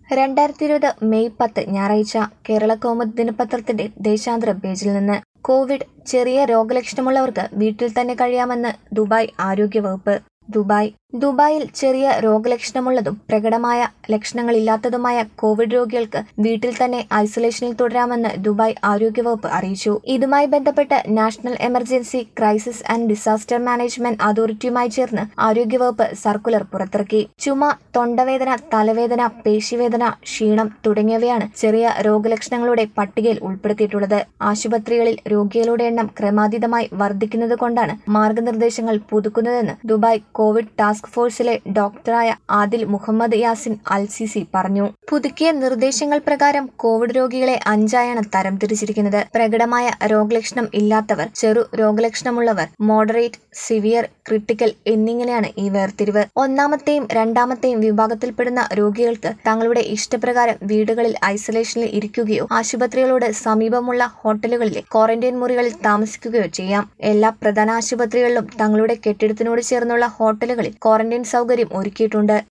രണ്ടായിരത്തി ഇരുപത് മെയ് പത്ത് ഞായറാഴ്ച കേരള കൗമുദി ദിനപത്രത്തിന്റെ ദേശാന്തര പേജിൽ നിന്ന് കോവിഡ് ചെറിയ രോഗലക്ഷണമുള്ളവർക്ക് വീട്ടിൽ തന്നെ കഴിയാമെന്ന് ദുബായ് ആരോഗ്യവകുപ്പ് ദുബായ് ദുബായിൽ ചെറിയ രോഗലക്ഷണമുള്ളതും പ്രകടമായ ലക്ഷണങ്ങളില്ലാത്തതുമായ കോവിഡ് രോഗികൾക്ക് വീട്ടിൽ തന്നെ ഐസൊലേഷനിൽ തുടരാമെന്ന് ദുബായ് ആരോഗ്യവകുപ്പ് അറിയിച്ചു ഇതുമായി ബന്ധപ്പെട്ട് national emergency crisis and disaster management അതോറിറ്റിയുമായി ചേർന്ന് ആരോഗ്യവകുപ്പ് സർക്കുലർ പുറത്തിറക്കി ചുമ തൊണ്ടവേദന തലവേദന പേശിവേദന ക്ഷീണം തുടങ്ങിയവയാണ് ചെറിയ രോഗലക്ഷണങ്ങളുടെ പട്ടികയിൽ ഉൾപ്പെടുത്തിയിട്ടുള്ളത് ആശുപത്രികളിൽ രോഗികളുടെ എണ്ണം ക്രമാതീതമായി വർദ്ധിക്കുന്നത് കൊണ്ടാണ് മാർഗനിർദ്ദേശങ്ങൾ പുതുക്കുന്നതെന്ന് ദുബായ് കോവിഡ് ടാസ്ക് ഫോഴ്സിലെ ഡോക്ടറായ Adil Muhammad Yasin Al Sisi പറഞ്ഞു പുതുക്കിയ നിർദ്ദേശങ്ങൾ പ്രകാരം കോവിഡ് രോഗികളെ അഞ്ചായാണ് തരംതിരിച്ചിരിക്കുന്നത് പ്രകടമായ രോഗലക്ഷണം ഇല്ലാത്തവർ ചെറു രോഗലക്ഷണമുള്ളവർ മോഡറേറ്റ് സിവിയർ ക്രിട്ടിക്കൽ എന്നിങ്ങനെയാണ് ഈ വേർതിരിവ് ഒന്നാമത്തെയും രണ്ടാമത്തെയും വിഭാഗത്തിൽപ്പെടുന്ന രോഗികൾക്ക് തങ്ങളുടെ ഇഷ്ടപ്രകാരം വീടുകളിൽ ഐസൊലേഷനിൽ ഇരിക്കുകയോ ആശുപത്രികളോട് സമീപമുള്ള ഹോട്ടലുകളിലെ ക്വാറന്റൈൻ മുറികളിൽ താമസിക്കുകയോ ചെയ്യാം എല്ലാ പ്രധാന ആശുപത്രികളിലും തങ്ങളുടെ കെട്ടിടത്തിനോട് ചേർന്നുള്ള ഹോട്ടലുകളിൽ ക്വാറന്റൈൻ സൗകര്യം ഒരുക്കിയിട്ടുണ്ട്